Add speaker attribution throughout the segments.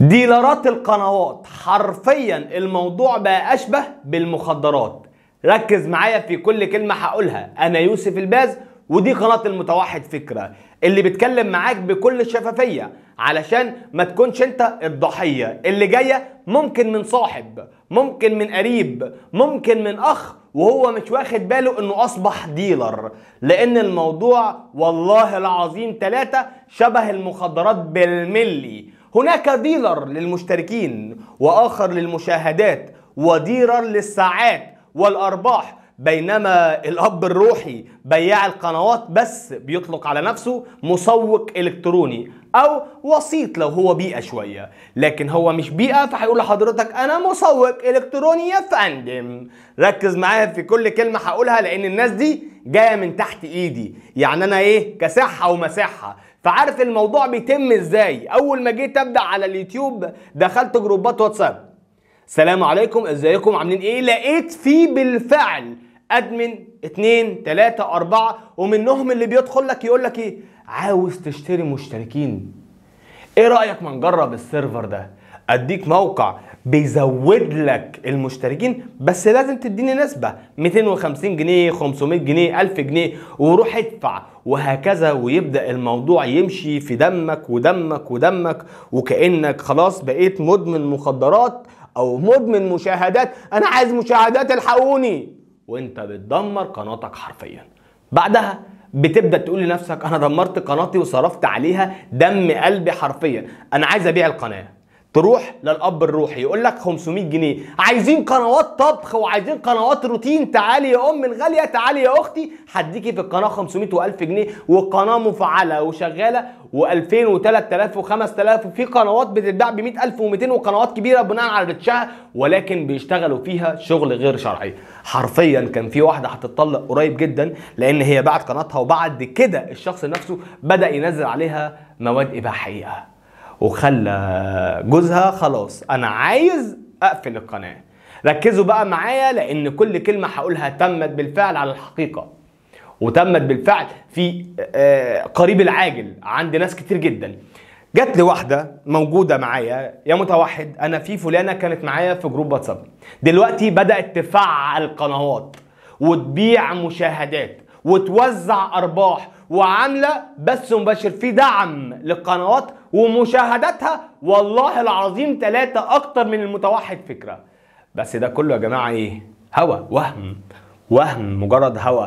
Speaker 1: ديلرات القنوات حرفيا الموضوع بقى اشبه بالمخدرات ركز معايا في كل كلمة هقولها انا يوسف الباز ودي قناة المتوحد فكرة اللي بيتكلم معاك بكل شفافية علشان ما تكونش انت الضحية اللي جاية ممكن من صاحب ممكن من قريب ممكن من اخ وهو مش واخد باله انه اصبح ديلر لان الموضوع والله العظيم ثلاثة شبه المخدرات بالملي هناك ديلر للمشتركين واخر للمشاهدات وديلر للساعات والارباح بينما الاب الروحي بياع القنوات بس بيطلق على نفسه مسوق الكتروني او وسيط لو هو بيئه شويه لكن هو مش بيئه فهيقول لحضرتك انا مسوق الكتروني يا فندم ركز معايا في كل كلمه هقولها لان الناس دي جايه من تحت ايدي يعني انا ايه كسحه ومساحه فعارف الموضوع بيتم ازاي اول ما جيت ابدا على اليوتيوب دخلت جروبات واتساب السلام عليكم ازيكم عاملين ايه لقيت فيه بالفعل ادمن اتنين تلاتة اربعة ومنهم اللي بيدخل لك يقول لك ايه عاوز تشتري مشتركين ايه رأيك ما نجرب السيرفر ده اديك موقع بيزود لك المشتركين بس لازم تديني نسبة 250 جنيه 500 جنيه 1000 جنيه وروح ادفع وهكذا ويبدأ الموضوع يمشي في دمك ودمك ودمك وكأنك خلاص بقيت مدمن مخدرات او مدمن مشاهدات انا عايز مشاهدات الحقوني وانت بتدمر قناتك حرفيا بعدها بتبدا تقول لنفسك انا دمرت قناتي وصرفت عليها دم قلبي حرفيا انا عايز ابيع القناه تروح للاب الروحي يقول لك 500 جنيه عايزين قنوات طبخ وعايزين قنوات روتين تعالي يا ام الغاليه تعالي يا اختي هديكي في القناه 500 و1000 جنيه والقناه مفعله وشغاله و2000 و3000 و5000 وفي قنوات بتتباع ب 100000 و200 وقنوات كبيره بناء على ريتشها ولكن بيشتغلوا فيها شغل غير شرعي حرفيا كان في واحده هتطلق قريب جدا لان هي باعت قناتها وبعد كده الشخص نفسه بدا ينزل عليها مواد اباحيه وخلى جوزها خلاص انا عايز اقفل القناه ركزوا بقى معايا لان كل كلمه هقولها تمت بالفعل على الحقيقه وتمت بالفعل في آه، قريب العاجل عند ناس كتير جدا جات لي واحده موجوده معايا يا متوحد انا في فلانه كانت معايا في جروب واتساب دلوقتي بدات تفعل قنوات وتبيع مشاهدات وتوزع ارباح وعامله بث مباشر في دعم للقنوات ومشاهداتها والله العظيم ثلاثة أكتر من المتوحد فكرة بس ده كله يا جماعة إيه؟ هوا وهم وهم مجرد هوا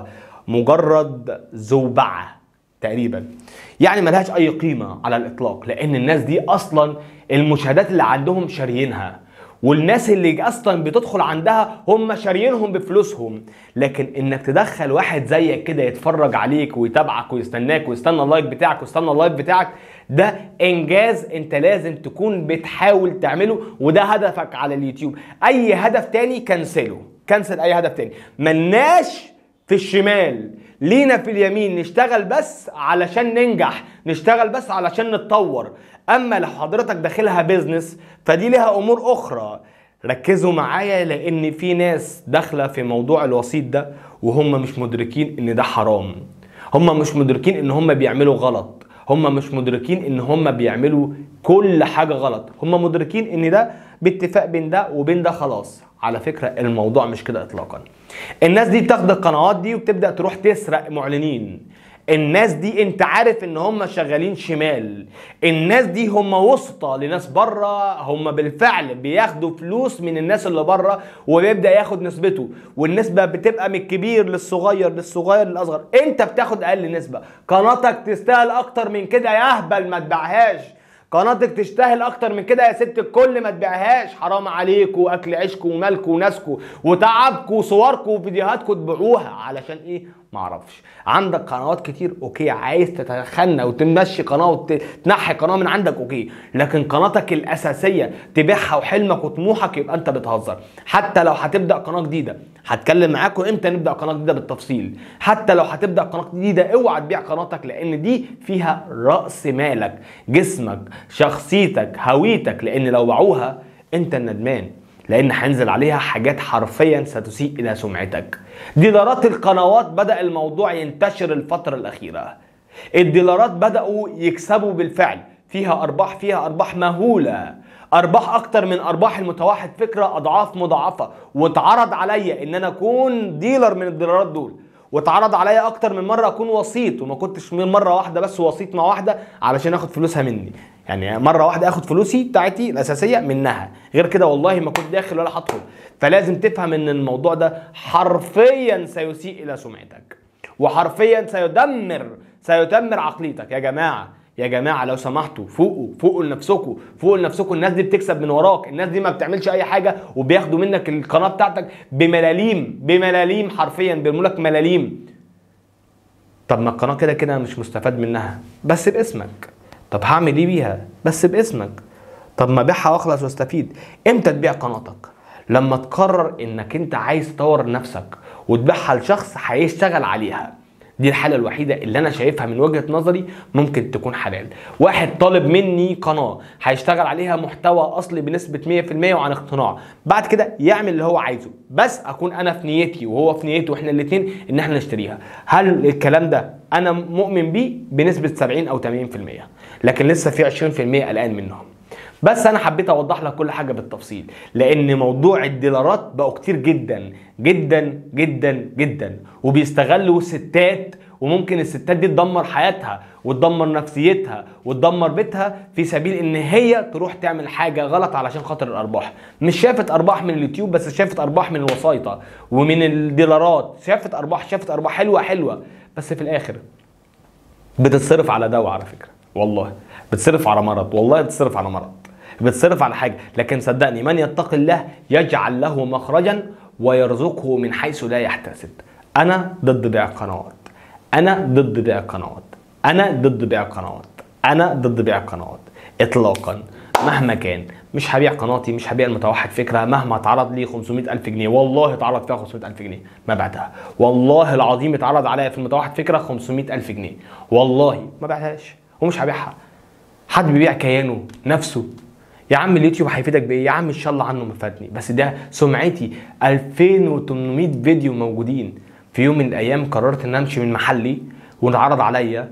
Speaker 1: مجرد زوبعة تقريبا يعني ملهاش أي قيمة على الإطلاق لأن الناس دي أصلا المشاهدات اللي عندهم شاريينها والناس اللي اصلا بتدخل عندها هم شاريينهم بفلوسهم لكن انك تدخل واحد زيك كده يتفرج عليك ويتابعك ويستناك ويستنى اللايك بتاعك ويستنى اللايف بتاعك ده انجاز انت لازم تكون بتحاول تعمله وده هدفك على اليوتيوب اي هدف تاني كنسله كنسل اي هدف تاني ملناش في الشمال لينا في اليمين نشتغل بس علشان ننجح نشتغل بس علشان نتطور اما لو حضرتك داخلها بيزنس فدي لها امور اخرى ركزوا معايا لان في ناس داخله في موضوع الوسيط ده وهم مش مدركين ان ده حرام هم مش مدركين ان هم بيعملوا غلط هم مش مدركين ان هم بيعملوا كل حاجه غلط هم مدركين ان ده باتفاق بين ده وبين ده خلاص على فكره الموضوع مش كده اطلاقا الناس دي بتاخد القنوات دي وبتبدا تروح تسرق معلنين الناس دي انت عارف ان هم شغالين شمال الناس دي هم وسطى لناس بره هم بالفعل بياخدوا فلوس من الناس اللي بره وبيبدا ياخد نسبته والنسبه بتبقى من الكبير للصغير للصغير للاصغر انت بتاخد اقل نسبه قناتك تستاهل اكتر من كده يا اهبل ما تبيعهاش قناتك تستاهل اكتر من كده يا ست الكل ما تبيعهاش حرام عليكم اكل عيشكم ومالكم وناسكم وتعبكم وصوركم وفيديوهاتكم تبيعوها علشان ايه معرفش عندك قنوات كتير اوكي عايز تتخنى وتمشي قناه وتنحي قناه من عندك اوكي لكن قناتك الاساسيه تبيعها وحلمك وطموحك يبقى انت بتهزر حتى لو هتبدا قناه جديده هتكلم معاكم امتى نبدا قناه جديده بالتفصيل حتى لو هتبدا قناه جديده اوعى تبيع قناتك لان دي فيها راس مالك جسمك شخصيتك هويتك لان لو باعوها انت الندمان لان هينزل عليها حاجات حرفيا ستسيء الى سمعتك ديلرات القنوات بدا الموضوع ينتشر الفتره الاخيره الديلرات بداوا يكسبوا بالفعل فيها ارباح فيها ارباح مهوله ارباح اكتر من ارباح المتوحد فكره اضعاف مضاعفه واتعرض عليا ان انا اكون ديلر من الديلرات دول واتعرض عليا اكتر من مره اكون وسيط وما كنتش من مره واحده بس وسيط مع واحده علشان اخد فلوسها مني يعني مره واحده اخد فلوسي بتاعتي الاساسيه منها غير كده والله ما كنت داخل ولا هدخل فلازم تفهم ان الموضوع ده حرفيا سيسيء الى سمعتك وحرفيا سيدمر سيدمر عقليتك يا جماعه يا جماعه لو سمحتوا فوقوا فوقوا لنفسكم فوقوا لنفسكم الناس دي بتكسب من وراك الناس دي ما بتعملش اي حاجه وبياخدوا منك القناه بتاعتك بملاليم بملاليم حرفيا بيرموا لك ملاليم طب ما القناه كده كده مش مستفاد منها بس باسمك طب هعمل ايه بيها بس باسمك طب ما ابيعها واخلص واستفيد امتى تبيع قناتك لما تقرر انك انت عايز تطور نفسك وتبيعها لشخص هيشتغل عليها دي الحالة الوحيدة اللي أنا شايفها من وجهة نظري ممكن تكون حلال. واحد طالب مني قناة هيشتغل عليها محتوى أصلي بنسبة 100% وعن اقتناع، بعد كده يعمل اللي هو عايزه، بس أكون أنا في نيتي وهو في نيته وإحنا الاتنين إن إحنا نشتريها. هل الكلام ده أنا مؤمن بيه بنسبة 70 أو 80%، لكن لسه في 20% قلقان منهم. بس انا حبيت اوضح لك كل حاجه بالتفصيل لان موضوع الديلرات بقوا كتير جدا جدا جدا جدا وبيستغلوا ستات وممكن الستات دي تدمر حياتها وتدمر نفسيتها وتدمر بيتها في سبيل ان هي تروح تعمل حاجه غلط علشان خاطر الارباح مش شافت ارباح من اليوتيوب بس شافت ارباح من الوسايطه ومن الديلرات شافت ارباح شافت ارباح حلوه حلوه بس في الاخر بتتصرف على دواء على فكره والله بتصرف على مرض والله بتصرف على مرض بتصرف على حاجه لكن صدقني من يتقي الله يجعل له مخرجا ويرزقه من حيث لا يحتسب انا ضد بيع قنوات انا ضد بيع قنوات انا ضد بيع قنوات انا ضد بيع قنوات اطلاقا مهما كان مش هبيع قناتي مش هبيع المتوحد فكره مهما اتعرض لي 500 الف جنيه والله اتعرض فيها 500 الف جنيه ما بعتها والله العظيم اتعرض عليا في المتوحد فكره 500 الف جنيه والله ما بعتهاش ومش هبيعها حد بيبيع كيانه نفسه يا عم اليوتيوب هيفيدك بايه يا عم ان شاء الله عنه ما فاتني بس ده سمعتي 2800 فيديو موجودين في يوم من الايام قررت ان امشي من محلي واتعرض عليا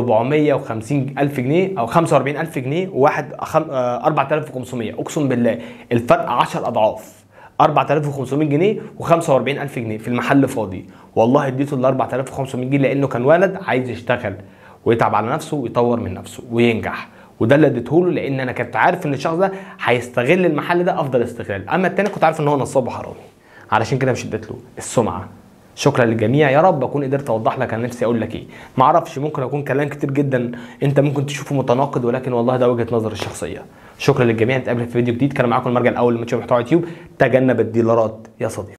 Speaker 1: 450 الف جنيه او 45 الف جنيه وواحد خم... آه 4500 اقسم بالله الفرق 10 اضعاف 4500 جنيه و45 الف جنيه في المحل فاضي والله اديته ال 4500 جنيه لانه كان ولد عايز يشتغل ويتعب على نفسه ويطور من نفسه وينجح وده اللي اديته له لان انا كنت عارف ان الشخص ده هيستغل المحل ده افضل استغلال اما التاني كنت عارف ان هو نصاب وحرامي علشان كده مش اديت له السمعه شكرا للجميع يا رب اكون قدرت اوضح لك انا نفسي اقول لك ايه ما اعرفش ممكن اكون كلام كتير جدا انت ممكن تشوفه متناقض ولكن والله ده وجهه نظري الشخصيه شكرا للجميع نتقابل في فيديو جديد كان معاكم المرجع الاول لمنشور محتوى يوتيوب تجنب الديلرات يا صديقي